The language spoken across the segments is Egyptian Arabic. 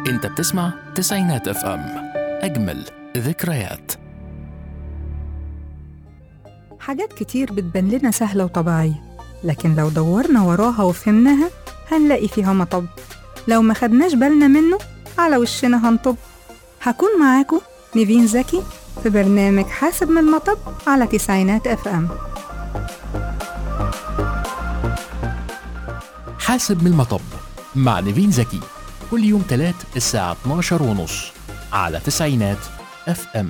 انت بتسمع تسعينات اف ام اجمل ذكريات حاجات كتير بتبان لنا سهلة وطبيعية لكن لو دورنا وراها وفهمناها هنلاقي فيها مطب لو ما خدناش بالنا منه على وشنا هنطب هكون معاكم نيفين زكي في برنامج حاسب من المطب على تسعينات اف ام حاسب من المطب مع نيفين زكي كل يوم تلات الساعة 12 ونص على تسعينات اف ام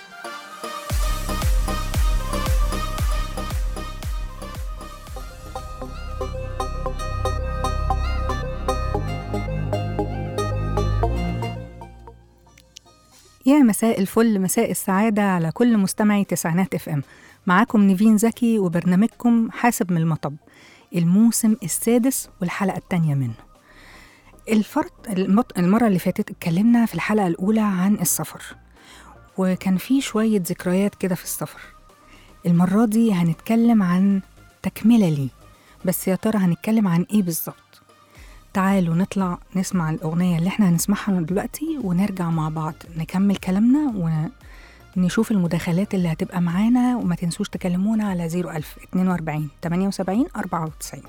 يا مساء الفل مساء السعادة على كل مستمعي تسعينات اف ام معاكم نيفين زكي وبرنامجكم حاسب من المطب الموسم السادس والحلقة التانية منه الفرد المط... المرة اللي فاتت اتكلمنا في الحلقة الأولى عن السفر وكان في شوية ذكريات كده في السفر المرة دي هنتكلم عن تكملة ليه بس يا ترى هنتكلم عن ايه بالظبط تعالوا نطلع نسمع الأغنية اللي احنا هنسمعها دلوقتي ونرجع مع بعض نكمل كلامنا ونشوف المداخلات اللي هتبقى معانا وما تنسوش تكلمونا على 01000 42 78 94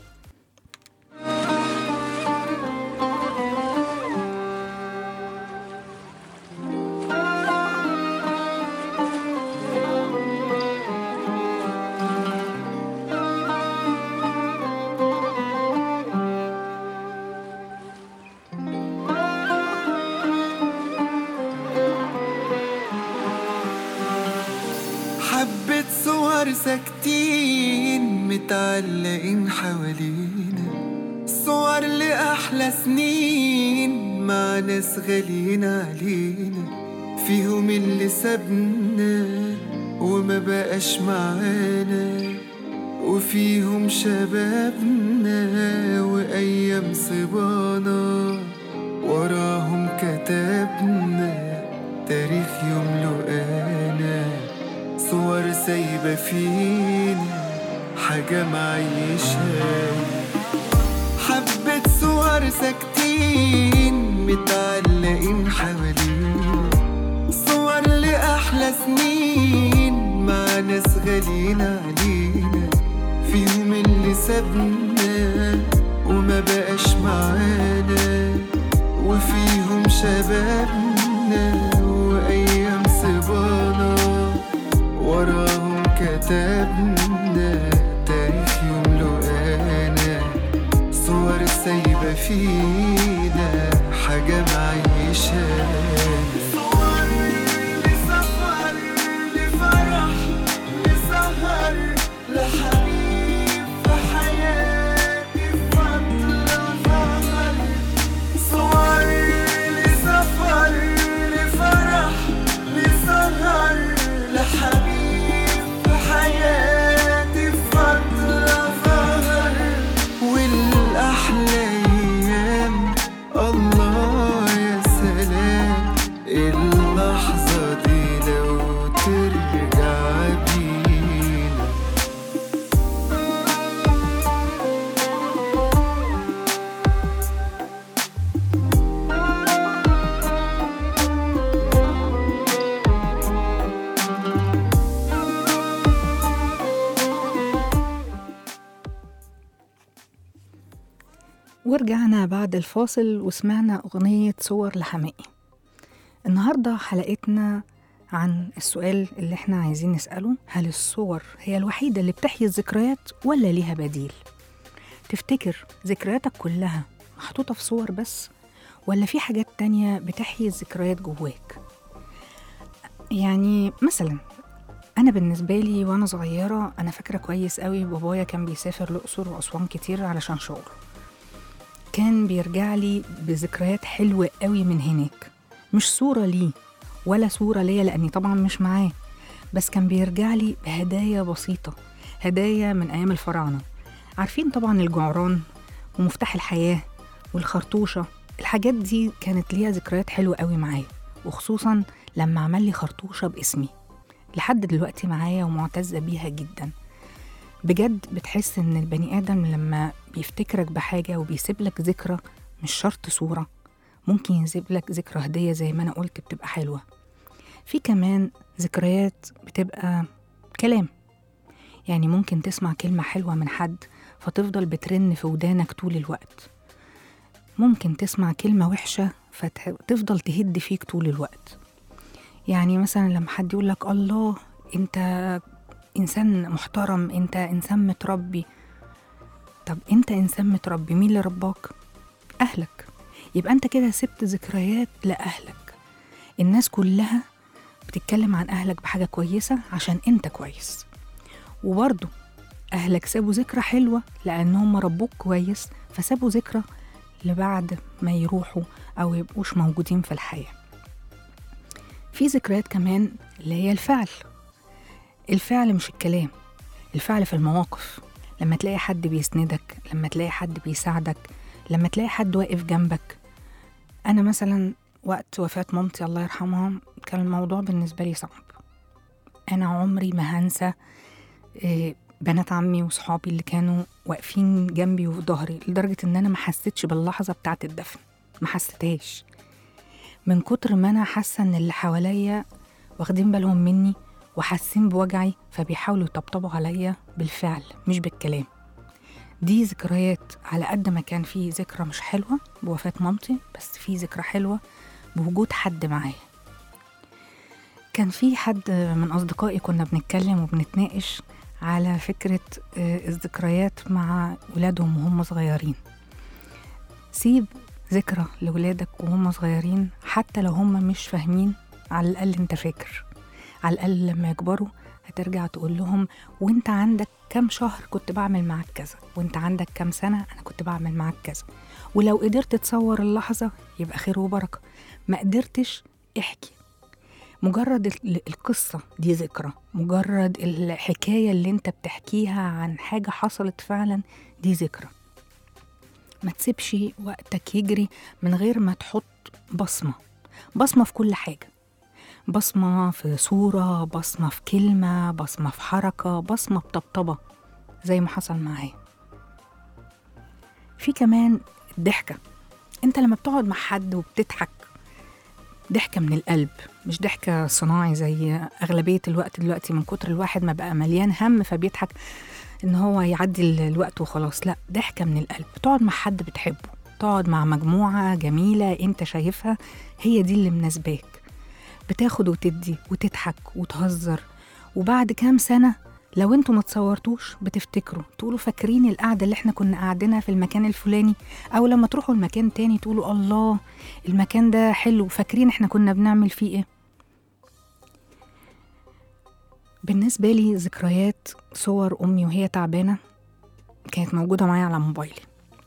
حبة صور ساكتين متعلقين حوالينا صور لأحلى سنين مع ناس غاليين علينا فيهم اللي سابنا وما بقاش معانا وفيهم شبابنا وأيام صبانا وراهم كتبنا تاريخ يملؤنا صور سايبة فينا حاجة معيشها حبة صور ساكتين متعلقين حوالينا صور لأحلى سنين مع ناس غاليين علينا فيهم اللي سابنا وما بقاش معانا وفيهم شبابنا وأيام صبانا وراهم كتبنا تاريخ يملؤنا صور سايبة فينا حاجة معيشانا صور لسفر لفرح لسهر لحبيب في حياتي فترة ظهر صور لسفر لفرح لسهر لحبيب في حياتي فترة ظهر والأحلى أيام الله يا سلام اللحظة دي لو ترجع بينا ورجعنا بعد الفاصل وسمعنا أغنية صور لحمائي النهاردة حلقتنا عن السؤال اللي احنا عايزين نسأله هل الصور هي الوحيدة اللي بتحيي الذكريات ولا ليها بديل؟ تفتكر ذكرياتك كلها محطوطة في صور بس ولا في حاجات تانية بتحيي الذكريات جواك؟ يعني مثلا أنا بالنسبة لي وأنا صغيرة أنا فاكرة كويس قوي بابايا كان بيسافر الأقصر وأسوان كتير علشان شغله كان بيرجع لي بذكريات حلوة قوي من هناك مش صورة ليه ولا صورة ليا لأني طبعا مش معاه بس كان بيرجع لي بهدايا بسيطة هدايا من أيام الفراعنة عارفين طبعا الجعران ومفتاح الحياة والخرطوشة الحاجات دي كانت ليها ذكريات حلوة قوي معايا وخصوصا لما عمل لي خرطوشة باسمي لحد دلوقتي معايا ومعتزة بيها جدا بجد بتحس ان البني ادم لما بيفتكرك بحاجة وبيسيب لك ذكرى مش شرط صورة ممكن يسيب لك ذكرى هدية زي ما أنا قلت بتبقى حلوة في كمان ذكريات بتبقى كلام يعني ممكن تسمع كلمة حلوة من حد فتفضل بترن في ودانك طول الوقت ممكن تسمع كلمة وحشة فتفضل تهد فيك طول الوقت يعني مثلا لما حد يقول لك الله انت انسان محترم انت انسان متربي طب انت انسان متربي مين اللي رباك اهلك يبقى انت كده سبت ذكريات لاهلك الناس كلها بتتكلم عن اهلك بحاجه كويسه عشان انت كويس وبرضه اهلك سابوا ذكرى حلوه لانهم ربوك كويس فسابوا ذكرى لبعد ما يروحوا او يبقوش موجودين في الحياه في ذكريات كمان اللي هي الفعل الفعل مش الكلام الفعل في المواقف لما تلاقي حد بيسندك لما تلاقي حد بيساعدك لما تلاقي حد واقف جنبك أنا مثلا وقت وفاة مامتي الله يرحمها كان الموضوع بالنسبة لي صعب أنا عمري ما هنسى إيه، بنات عمي وصحابي اللي كانوا واقفين جنبي وفي ظهري لدرجة إن أنا ما حسيتش باللحظة بتاعة الدفن ما حسيتهاش من كتر ما أنا حاسة إن اللي حواليا واخدين بالهم مني وحاسين بوجعي فبيحاولوا يطبطبوا عليا بالفعل مش بالكلام دي ذكريات على قد ما كان في ذكرى مش حلوة بوفاة مامتي بس في ذكرى حلوة بوجود حد معايا كان في حد من أصدقائي كنا بنتكلم وبنتناقش على فكرة آه، الذكريات مع ولادهم وهم صغيرين سيب ذكرى لولادك وهم صغيرين حتى لو هم مش فاهمين على الأقل انت فاكر على الأقل لما يكبروا هترجع تقول لهم وانت عندك كام شهر كنت بعمل معاك كذا وانت عندك كام سنة أنا كنت بعمل معاك كذا ولو قدرت تصور اللحظة يبقى خير وبركة ما قدرتش احكي مجرد ال- القصة دي ذكرى مجرد الحكاية اللي انت بتحكيها عن حاجة حصلت فعلا دي ذكرى ما تسيبش وقتك يجري من غير ما تحط بصمة بصمة في كل حاجة بصمة في صورة بصمة في كلمة بصمة في حركة بصمة بطبطبة زي ما حصل معايا في كمان الضحكة انت لما بتقعد مع حد وبتضحك ضحكة من القلب مش ضحكة صناعي زي أغلبية الوقت دلوقتي من كتر الواحد ما بقى مليان هم فبيضحك إن هو يعدي ال- الوقت وخلاص لا ضحكة من القلب تقعد مع حد بتحبه تقعد مع مجموعة جميلة انت شايفها هي دي اللي مناسباك بتاخد وتدي وتضحك وتهزر وبعد كام سنة لو انتوا ما تصورتوش بتفتكروا تقولوا فاكرين القعدة اللي احنا كنا قاعدينها في المكان الفلاني او لما تروحوا المكان تاني تقولوا الله المكان ده حلو فاكرين احنا كنا بنعمل فيه ايه بالنسبة لي ذكريات صور أمي وهي تعبانة كانت موجودة معايا على موبايلي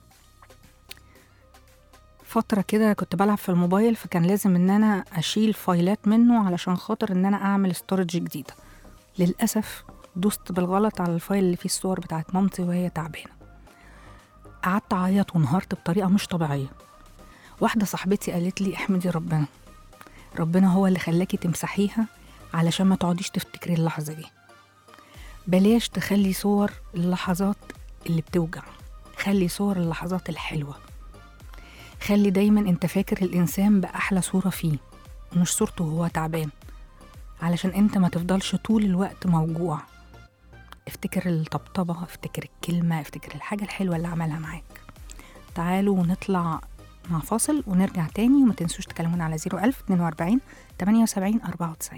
فترة كده كنت بلعب في الموبايل فكان لازم ان انا اشيل فايلات منه علشان خاطر ان انا اعمل ستورج جديدة للأسف دوست بالغلط على الفايل اللي فيه الصور بتاعت مامتي وهي تعبانة قعدت اعيط وانهارت بطريقة مش طبيعية واحدة صاحبتي قالت لي احمدي ربنا ربنا هو اللي خلاكي تمسحيها علشان ما تقعديش تفتكري اللحظة دي بلاش تخلي صور اللحظات اللي بتوجع خلي صور اللحظات الحلوة خلي دايما انت فاكر الإنسان بأحلى صورة فيه مش صورته وهو تعبان علشان انت ما تفضلش طول الوقت موجوع افتكر الطبطبة افتكر الكلمة افتكر الحاجة الحلوة اللي عملها معاك تعالوا نطلع مع فاصل ونرجع تاني وما تنسوش تكلمونا على 01000 42 78 94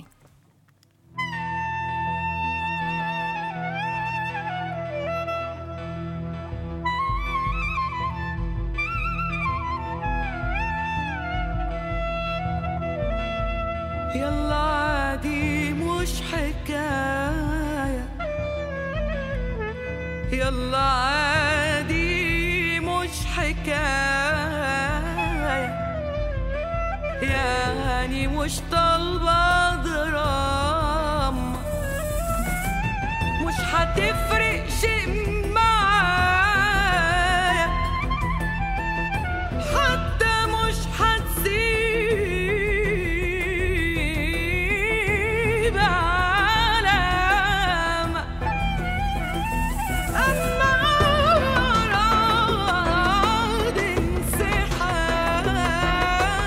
يلا عادي مش حكاية يلا عادي مش حكاية يعني مش طالبة دراما مش هتفرق شيء معايا حتى مش هتسيب علامة أما أراد انسحاب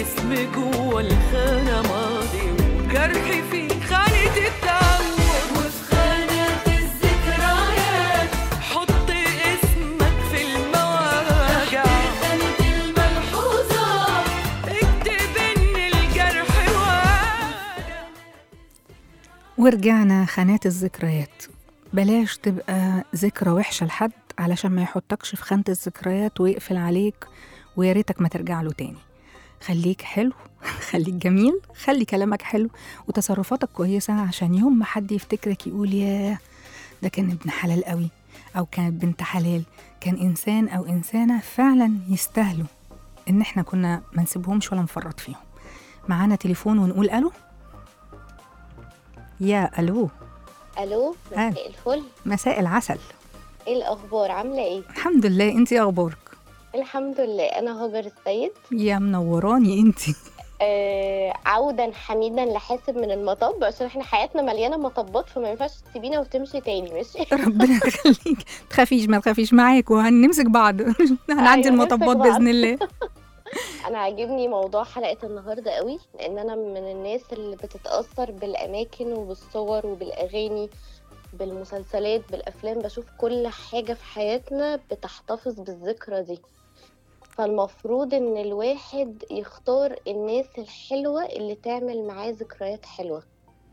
اسمي جوه الخانة ماضي وجرحي في خانة التأمل وفي خانة الذكريات حط اسمك في المواجع خانة الملحوظات اكتب ان الجرح واجع ورجعنا خانات الذكريات بلاش تبقى ذكرى وحشة لحد علشان ما يحطكش في خانة الذكريات ويقفل عليك ويا ريتك ما ترجع له تاني خليك حلو خليك جميل خلي كلامك حلو وتصرفاتك كويسة عشان يوم ما حد يفتكرك يقول ياه ده كان ابن حلال قوي أو كانت بنت حلال كان إنسان أو إنسانة فعلا يستاهلوا إن إحنا كنا ما نسيبهمش ولا نفرط فيهم معانا تليفون ونقول ألو يا ألو الو آه. مساء الفل مساء العسل ايه الاخبار عامله ايه الحمد لله انتي إيه اخبارك الحمد لله انا هاجر السيد يا منوراني انتي آه عودا حميدا لحاسب من المطب عشان احنا حياتنا مليانه مطبات فما ينفعش تسيبينا وتمشي تاني ماشي ربنا يخليك تخافيش ما تخافيش معاك وهنمسك بعض هنعدي أيوة، المطبات نمسك بعض. باذن الله انا عاجبني موضوع حلقه النهارده قوي لان انا من الناس اللي بتتاثر بالاماكن وبالصور وبالاغاني بالمسلسلات بالافلام بشوف كل حاجه في حياتنا بتحتفظ بالذكرى دي فالمفروض ان الواحد يختار الناس الحلوه اللي تعمل معاه ذكريات حلوه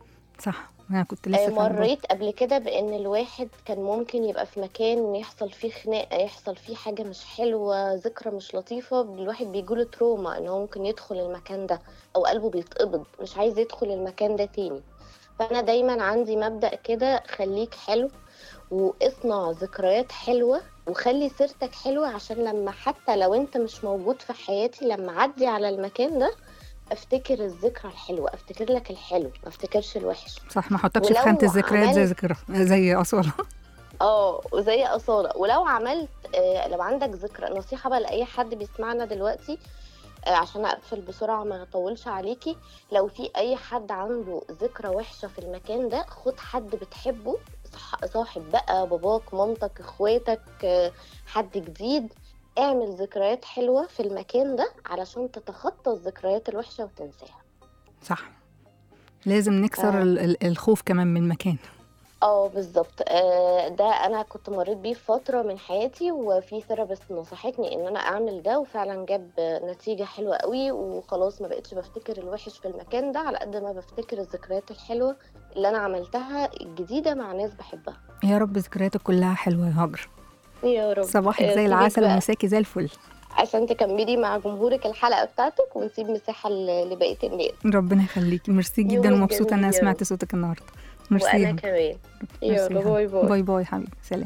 صح انا كنت آه، لسه فاهمة. مريت قبل كده بان الواحد كان ممكن يبقى في مكان يحصل فيه خناقه يحصل فيه حاجه مش حلوه ذكرى مش لطيفه الواحد بيجيله تروما ان هو ممكن يدخل المكان ده او قلبه بيتقبض مش عايز يدخل المكان ده تاني فانا دايما عندي مبدا كده خليك حلو واصنع ذكريات حلوه وخلي سيرتك حلوه عشان لما حتى لو انت مش موجود في حياتي لما اعدي على المكان ده افتكر الذكرى الحلوه افتكر لك الحلو ما افتكرش الوحش صح ما احطكش في ولو خانه الذكريات زي عملت- ذكرى زي اصاله اه وزي أصالة ولو عملت آه، لو عندك ذكرى نصيحة بقى لأي حد بيسمعنا دلوقتي آه، عشان أقفل بسرعة ما أطولش عليكي لو في أي حد عنده ذكرى وحشة في المكان ده خد حد بتحبه صح- صاحب بقى باباك مامتك اخواتك آه، حد جديد اعمل ذكريات حلوة في المكان ده علشان تتخطى الذكريات الوحشة وتنساها صح لازم نكسر آه. ال- ال- الخوف كمان من المكان اه بالظبط آه، ده انا كنت مريت بيه في فتره من حياتي وفي ثيرابيست نصحتني ان انا اعمل ده وفعلا جاب نتيجه حلوه قوي وخلاص ما بقتش بفتكر الوحش في المكان ده على قد ما بفتكر الذكريات الحلوه اللي انا عملتها الجديده مع ناس بحبها يا رب ذكرياتك كلها حلوه يا هاجر يا رب صباحك آه، زي سيبك العسل بقى ومساكي زي الفل عشان تكملي مع جمهورك الحلقه بتاعتك ونسيب مساحه ل- لبقيه الناس ربنا يخليكي ميرسي جدا يومك ومبسوطه ان انا جميل يا سمعت رب. صوتك النهارده ميرسي يا وانا هاجر. كمان ميرسي يلا يا باي هاجر. باي باي باي حبيبي سلام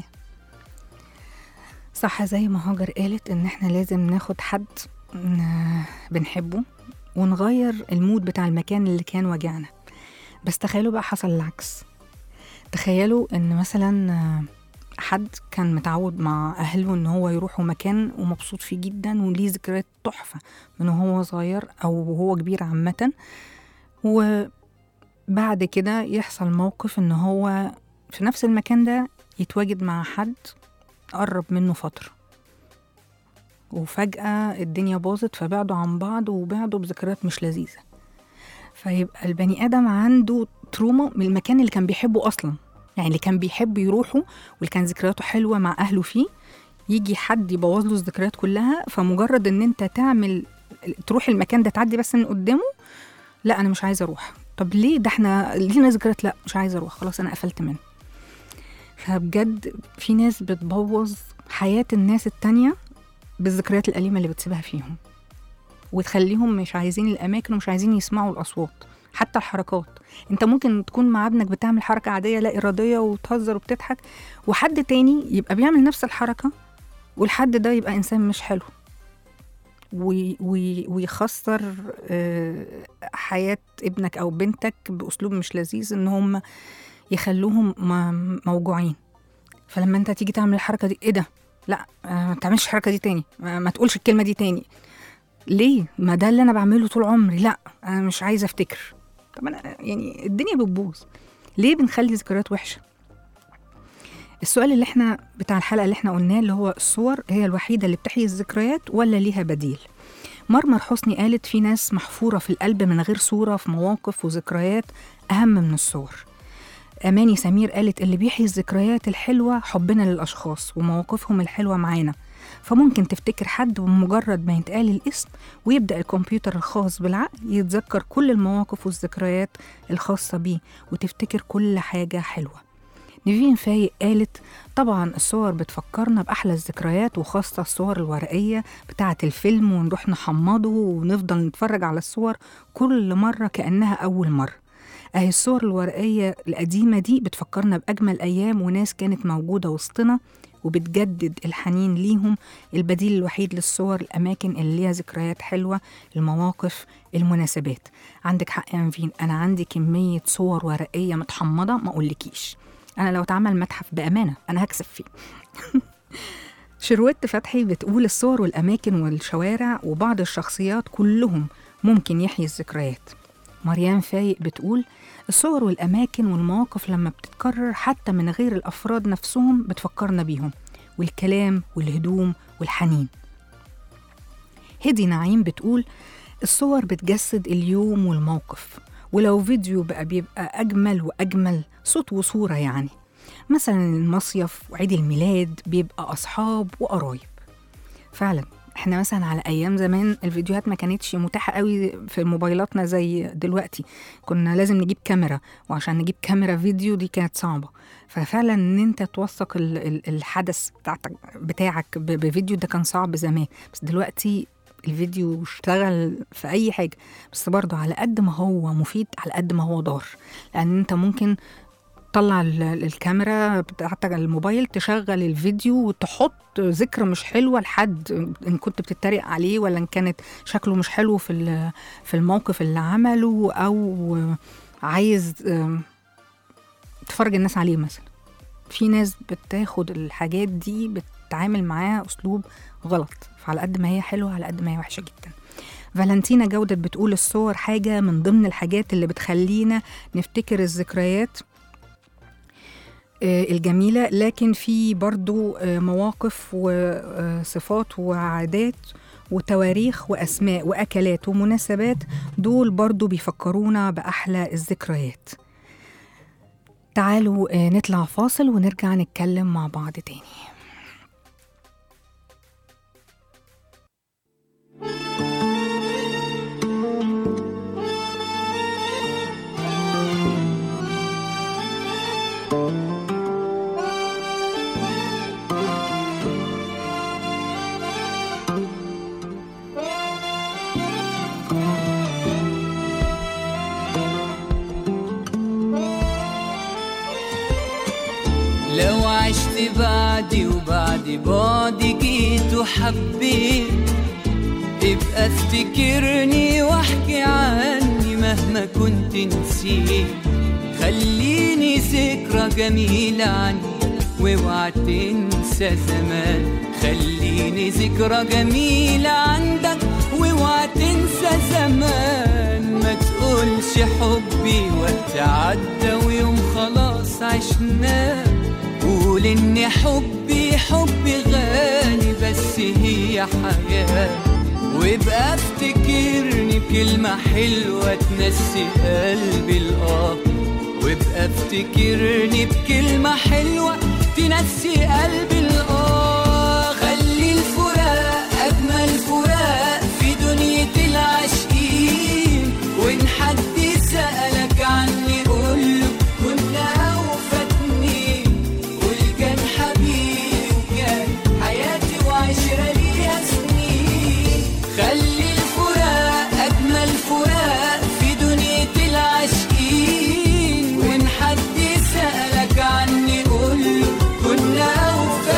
صح زي ما هاجر قالت ان احنا لازم ناخد حد ن- بنحبه ونغير المود بتاع المكان اللي كان وجعنا بس تخيلوا بقى حصل العكس تخيلوا ان مثلا آه، حد كان متعود مع اهله ان هو يروحوا مكان ومبسوط فيه جدا وليه ذكريات تحفه من وهو صغير او وهو كبير عامه وبعد كده يحصل موقف ان هو في نفس المكان ده يتواجد مع حد قرب منه فترة وفجأة الدنيا باظت فبعدوا عن بعض وبعدوا بذكريات مش لذيذة فيبقى البني آدم عنده تروما من المكان اللي كان بيحبه أصلا يعني اللي كان بيحب يروحه واللي كان ذكرياته حلوة مع أهله فيه يجي حد يبوظ له الذكريات كلها فمجرد ان انت تعمل تروح المكان ده تعدي بس من قدامه لا انا مش عايزه اروح طب ليه ده احنا لينا ذكريات لا مش عايزه اروح خلاص انا قفلت منه فبجد في ناس بتبوظ حياة الناس التانية بالذكريات الأليمة اللي بتسيبها فيهم وتخليهم مش عايزين الأماكن ومش عايزين يسمعوا الأصوات حتى الحركات انت ممكن تكون مع ابنك بتعمل حركة عادية لا إرادية وتهزر وبتضحك وحد تاني يبقى بيعمل نفس الحركة والحد ده يبقى إنسان مش حلو وي- وي- ويخسر آه، حياة ابنك أو بنتك بأسلوب مش لذيذ إن هم يخلوهم م- موجوعين فلما انت تيجي تعمل الحركه دي ايه ده لا آه، ما تعملش الحركه دي تاني ما, ما تقولش الكلمه دي تاني ليه ما ده اللي انا بعمله طول عمري لا انا مش عايزه افتكر طب انا يعني الدنيا بتبوظ ليه بنخلي ذكريات وحشه السؤال اللي احنا بتاع الحلقه اللي احنا قلناه اللي هو الصور هي الوحيده اللي بتحيي الذكريات ولا ليها بديل مرمر حسني قالت في ناس محفورة في القلب من غير صورة في مواقف وذكريات أهم من الصور أماني سمير قالت اللي بيحيي الذكريات الحلوة حبنا للأشخاص ومواقفهم الحلوة معانا فممكن تفتكر حد بمجرد ما يتقال الاسم ويبدأ الكمبيوتر الخاص بالعقل يتذكر كل المواقف والذكريات الخاصة بيه وتفتكر كل حاجة حلوة نيفين فايق قالت طبعا الصور بتفكرنا بأحلى الذكريات وخاصة الصور الورقية بتاعة الفيلم ونروح نحمضه ونفضل نتفرج على الصور كل مرة كأنها أول مرة أهي الصور الورقية القديمة دي بتفكرنا بأجمل أيام وناس كانت موجودة وسطنا وبتجدد الحنين ليهم البديل الوحيد للصور الأماكن اللي ليها ذكريات حلوة المواقف المناسبات عندك حق يا نفين أنا عندي كمية صور ورقية متحمضة ما أقولكيش أنا لو اتعمل متحف بأمانة أنا هكسب فيه شروت فتحي بتقول الصور والأماكن والشوارع وبعض الشخصيات كلهم ممكن يحيي الذكريات مريم فايق بتقول الصور والأماكن والمواقف لما بتتكرر حتى من غير الأفراد نفسهم بتفكرنا بيهم والكلام والهدوم والحنين هدي نعيم بتقول الصور بتجسد اليوم والموقف ولو فيديو بقى بيبقى أجمل وأجمل صوت وصورة يعني مثلا المصيف وعيد الميلاد بيبقى أصحاب وقرايب فعلا احنا مثلا على ايام زمان الفيديوهات ما كانتش متاحه قوي في موبايلاتنا زي دلوقتي كنا لازم نجيب كاميرا وعشان نجيب كاميرا فيديو دي كانت صعبه ففعلا ان انت توثق ال- ال- الحدث بتاعتك بتاعك ب- بفيديو ده كان صعب زمان بس دلوقتي الفيديو اشتغل في اي حاجه بس برضه على قد ما هو مفيد على قد ما هو ضار لان انت ممكن تطلع ال- الكاميرا بتاعتك على الموبايل تشغل الفيديو وتحط ذكرى مش حلوه لحد ان كنت بتتريق عليه ولا ان كانت شكله مش حلو في ال- في الموقف اللي عمله او عايز آم، تفرج الناس عليه مثلا في ناس بتاخد الحاجات دي بتتعامل معاها اسلوب غلط فعلى قد ما هي حلوه على قد ما هي وحشه جدا فالنتينا جودة بتقول الصور حاجة من ضمن الحاجات اللي بتخلينا نفتكر الذكريات آه، الجميلة لكن في برضو آه، مواقف وصفات وعادات وتواريخ وأسماء وأكلات ومناسبات دول برضو بيفكرونا بأحلى الذكريات تعالوا آه، نطلع فاصل ونرجع نتكلم مع بعض تاني لو عشت بعدي وبعد بعدي جيت وحبيت ابقى افتكرني واحكي عني مهما كنت نسيت خليني ذكرى جميلة عني واوعى تنسى زمان خليني ذكرى جميلة عندك واوعى تنسى زمان ما تقولش حبي وقت عدى ويوم خلاص عشناه قول ان حبي حبي غالي بس هي حياة وابقى افتكرني بكلمة حلوة تنسي قلبي الآه وابقى افتكرني بكلمة حلوة تنسي قلبي الآه خلي الفراق أجمل فراق في دنيا العاشقين وإن حد سألك عني قوله كنا وفاتني قول كان حبيبي وكان حياتي وعشرة ليها سنين خلي الفراق أجمل فراق في دنيا العاشقين وإن حد سألك عني قوله كنا وفاتني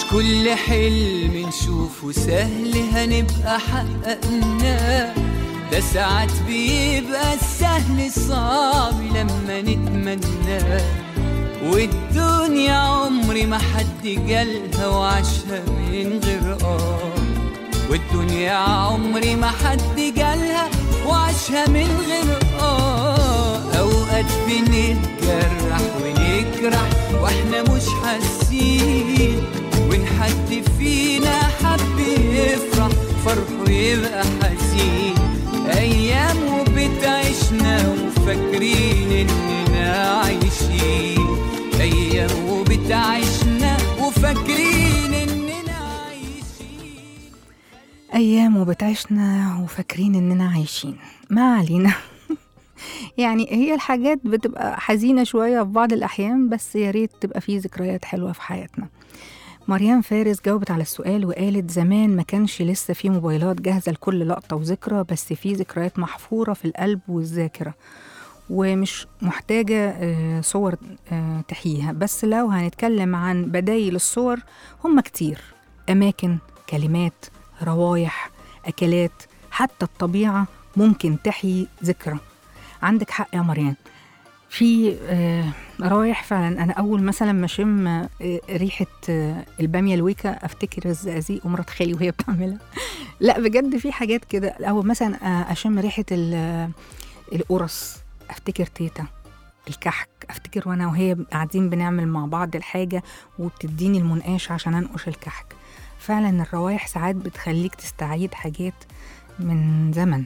كل حلم نشوفه سهل هنبقى حققناه ده ساعات بيبقى السهل صعب لما نتمناه والدنيا عمري ما حد جالها وعاشها من غير اه والدنيا عمري ما حد جالها وعاشها من غير اه اوقات بنتجرح ونجرح واحنا مش حاسين وان حد فينا حب يفرح فرحه يبقى حزين ايام وبتعيشنا وفاكرين اننا عايشين ايام وبتعيشنا وفاكرين اننا عايشين أيام وبتعيشنا وفاكرين إننا عايشين ما علينا يعني هي الحاجات بتبقى حزينة شوية في بعض الأحيان بس يا ريت تبقى فيه ذكريات حلوة في حياتنا مريم فارس جاوبت على السؤال وقالت زمان ما كانش لسه في موبايلات جاهزة لكل لقطة وذكرى بس في ذكريات محفورة في القلب والذاكرة ومش محتاجة آه، صور آه، تحييها بس لو هنتكلم عن بدايل الصور هم كتير أماكن كلمات روايح أكلات حتى الطبيعة ممكن تحيي ذكرى عندك حق يا مريم في آه، روايح فعلا انا اول مثلا ما اشم آه، ريحه آه، الباميه الويكا افتكر الزقازيق ومرات خالي وهي بتعملها لا بجد في حاجات كده او مثلا آه، اشم ريحه ال- آه، القرص افتكر تيتا الكحك افتكر وانا وهي قاعدين بنعمل مع بعض الحاجه وبتديني المنقاش عشان انقش الكحك فعلا الروايح ساعات بتخليك تستعيد حاجات من زمن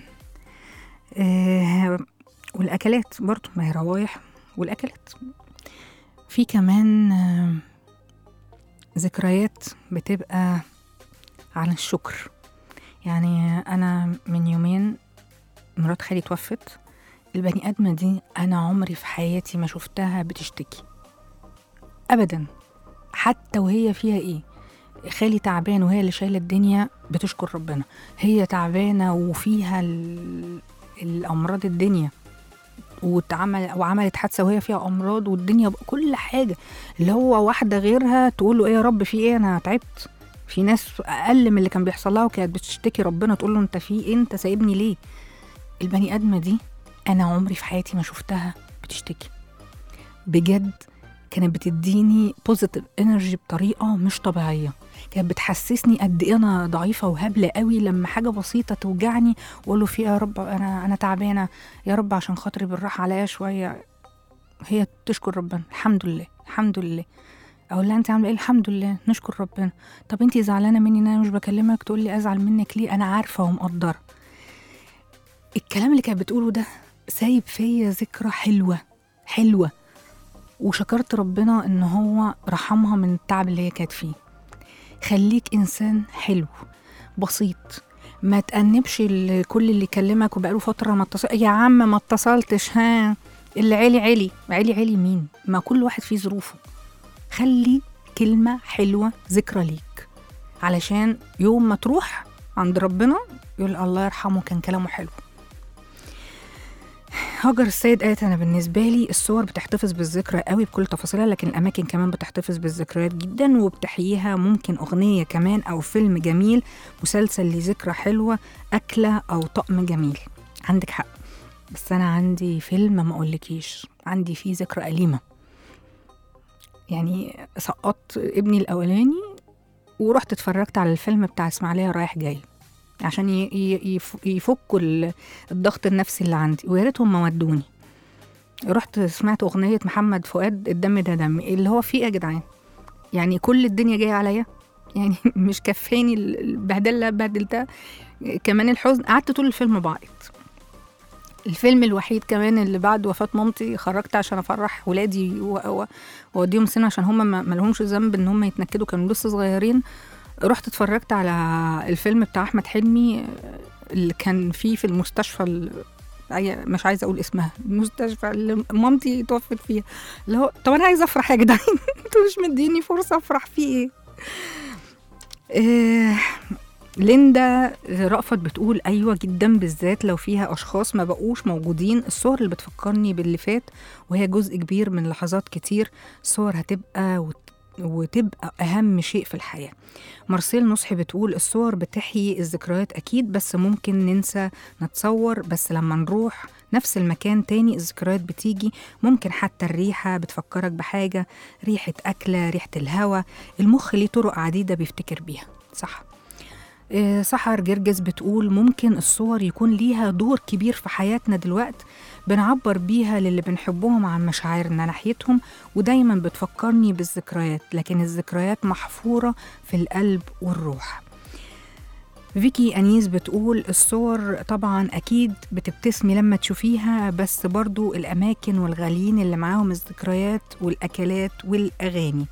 آه والاكلات برضو ما هي روايح والاكلات في كمان آه، ذكريات بتبقى عن الشكر يعني انا من يومين مرات خالي توفت البني ادمه دي انا عمري في حياتي ما شفتها بتشتكي ابدا حتى وهي فيها ايه خالي تعبان وهي اللي شايله الدنيا بتشكر ربنا هي تعبانه وفيها ال- الامراض الدنيا واتعمل وعملت حادثه وهي فيها امراض والدنيا ب- كل حاجه اللي هو واحده غيرها تقول له ايه يا رب في ايه انا تعبت في ناس اقل من اللي كان بيحصل لها وكانت بتشتكي ربنا تقول له انت في ايه انت سايبني ليه البني ادمه دي انا عمري في حياتي ما شفتها بتشتكي بجد كانت بتديني بوزيتيف انرجي بطريقه مش طبيعيه كانت بتحسسني قد ايه انا ضعيفه وهبله قوي لما حاجه بسيطه توجعني واقول له في إيه يا رب انا انا تعبانه يا رب عشان خاطري بالراحه عليا شويه هي تشكر ربنا الحمد لله الحمد لله اقول لها انت عامله ايه الحمد لله نشكر ربنا طب انت زعلانه مني ان انا مش بكلمك تقول لي ازعل منك ليه انا عارفه ومقدره الكلام اللي كانت بتقوله ده سايب فيا ذكرى حلوه حلوه وشكرت ربنا ان هو رحمها من التعب اللي هي كانت فيه خليك انسان حلو بسيط ما تأنبش ال- كل اللي يكلمك وبقاله فترة ما اتصل يا عم ما اتصلتش ها اللي عالي عالي عالي عالي مين ما كل واحد فيه ظروفه خلي كلمة حلوة ذكرى ليك علشان يوم ما تروح عند ربنا يقول الله يرحمه كان كلامه حلو هاجر السيد قالت انا بالنسبه لي الصور بتحتفظ بالذكرى قوي بكل تفاصيلها لكن الاماكن كمان بتحتفظ بالذكريات جدا وبتحييها ممكن اغنيه كمان او فيلم جميل مسلسل لذكرى حلوه اكله او طقم جميل عندك حق بس انا عندي فيلم ما اقولكيش عندي فيه ذكرى اليمه يعني سقطت ابني الاولاني ورحت اتفرجت على الفيلم بتاع اسماعيليه رايح جاي عشان ي- ي- يف- يفكوا ال- الضغط النفسي اللي عندي ويا ريتهم ما ودوني رحت سمعت اغنيه محمد فؤاد الدم ده دمي اللي هو فيه إيه يا جدعان يعني كل الدنيا جايه عليا يعني مش كفاني ال- البهدله اللي أنا بهدلتها كمان الحزن قعدت طول الفيلم بعيط الفيلم الوحيد كمان اللي بعد وفاة مامتي خرجت عشان افرح ولادي و- و- واوديهم سينما عشان هم ما ما لهمش ذنب ان هم يتنكدوا كانوا لسه صغيرين رحت اتفرجت على الفيلم بتاع احمد حلمي اللي كان فيه في المستشفى ال- أي- مش عايزه اقول اسمها المستشفى اللي مامتي توفت فيها اللي هو طب انا عايزه افرح يا جدعان انتوا مش مديني فرصه افرح فيه ايه إيه ليندا رأفت بتقول أيوة جدا بالذات لو فيها أشخاص ما بقوش موجودين الصور اللي بتفكرني باللي فات وهي جزء كبير من لحظات كتير صور هتبقى وت... وتبقى أهم شيء في الحياة مارسيل نصحي بتقول الصور بتحيي الذكريات أكيد بس ممكن ننسى نتصور بس لما نروح نفس المكان تاني الذكريات بتيجي ممكن حتى الريحة بتفكرك بحاجة ريحة أكلة ريحة الهوا المخ ليه طرق عديدة بيفتكر بيها صح آه، سحر جرجس بتقول ممكن الصور يكون ليها دور كبير في حياتنا دلوقت بنعبر بيها للي بنحبهم عن مشاعرنا ناحيتهم ودايما بتفكرني بالذكريات لكن الذكريات محفورة في القلب والروح فيكي أنيس بتقول الصور طبعا أكيد بتبتسمي لما تشوفيها بس برضو الأماكن والغاليين اللي معاهم الذكريات والأكلات والأغاني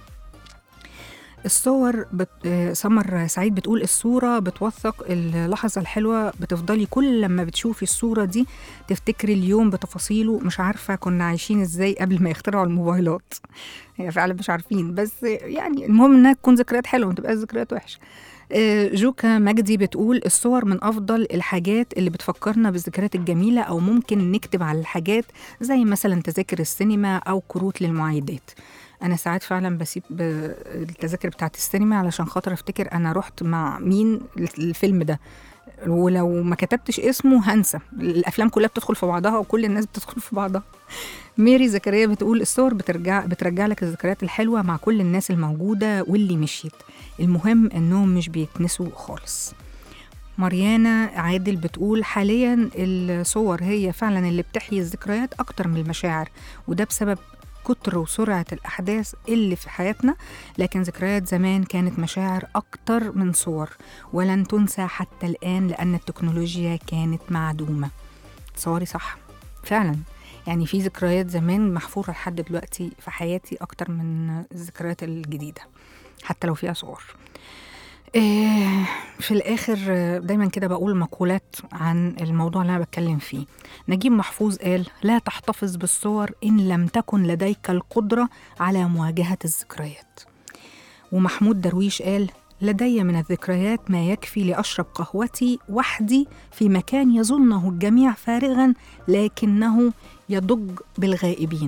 الصور بت... آه، سمر سعيد بتقول الصورة بتوثق اللحظة الحلوة بتفضلي كل لما بتشوفي الصورة دي تفتكري اليوم بتفاصيله مش عارفة كنا عايشين ازاي قبل ما يخترعوا الموبايلات هي فعلا مش عارفين بس يعني المهم انها تكون ذكريات حلوة ما تبقاش ذكريات وحشة آه، جوكا مجدي بتقول الصور من أفضل الحاجات اللي بتفكرنا بالذكريات الجميلة أو ممكن نكتب على الحاجات زي مثلا تذاكر السينما أو كروت للمعايدات أنا ساعات فعلا بسيب ب- التذاكر بتاعت السينما علشان خاطر أفتكر أنا رحت مع مين الفيلم ده ولو ما كتبتش اسمه هنسى الأفلام كلها بتدخل في بعضها وكل الناس بتدخل في بعضها ميري زكريا بتقول الصور بترجع بترجع لك الذكريات الحلوة مع كل الناس الموجودة واللي مشيت المهم انهم مش بيتنسوا خالص مريانا عادل بتقول حاليا الصور هي فعلا اللي بتحيي الذكريات اكتر من المشاعر وده بسبب كتر وسرعة الأحداث اللي في حياتنا لكن ذكريات زمان كانت مشاعر أكتر من صور ولن تنسى حتى الآن لأن التكنولوجيا كانت معدومة تصوري صح فعلا يعني في ذكريات زمان محفورة لحد دلوقتي في حياتي أكتر من الذكريات الجديدة حتى لو فيها صور آه، في الآخر آه، دايما كده بقول مقولات عن الموضوع اللي أنا بتكلم فيه نجيب محفوظ قال لا تحتفظ بالصور إن لم تكن لديك القدرة على مواجهة الذكريات ومحمود درويش قال لدي من الذكريات ما يكفي لأشرب قهوتي وحدي في مكان يظنه الجميع فارغا لكنه يضج بالغائبين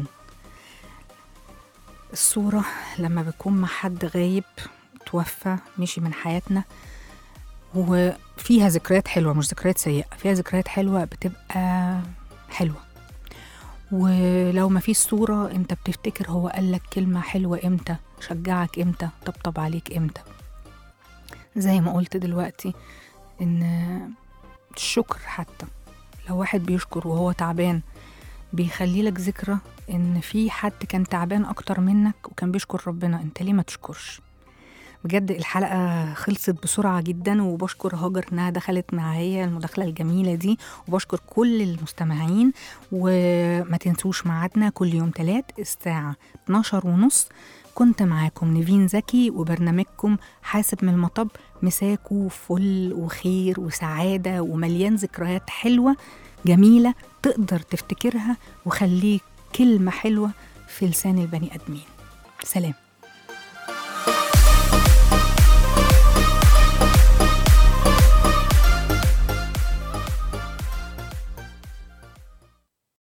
الصورة لما بتكون مع حد غايب توفى مشي من حياتنا وفيها ذكريات حلوة مش ذكريات سيئة فيها ذكريات حلوة بتبقى حلوة ولو ما فيش صورة انت بتفتكر هو قالك كلمة حلوة امتى شجعك امتى طبطب عليك امتى زي ما قلت دلوقتي ان الشكر حتى لو واحد بيشكر وهو تعبان بيخلي لك ذكرى ان في حد كان تعبان اكتر منك وكان بيشكر ربنا انت ليه ما تشكرش بجد الحلقة خلصت بسرعة جدا وبشكر هاجر انها دخلت معايا المداخلة الجميلة دي وبشكر كل المستمعين وما تنسوش ميعادنا كل يوم تلات الساعة 12 ونص كنت معاكم نيفين زكي وبرنامجكم حاسب من المطب مساكو فل وخير وسعادة ومليان ذكريات حلوة جميلة تقدر تفتكرها وخليك كلمة حلوة في لسان البني آدمين سلام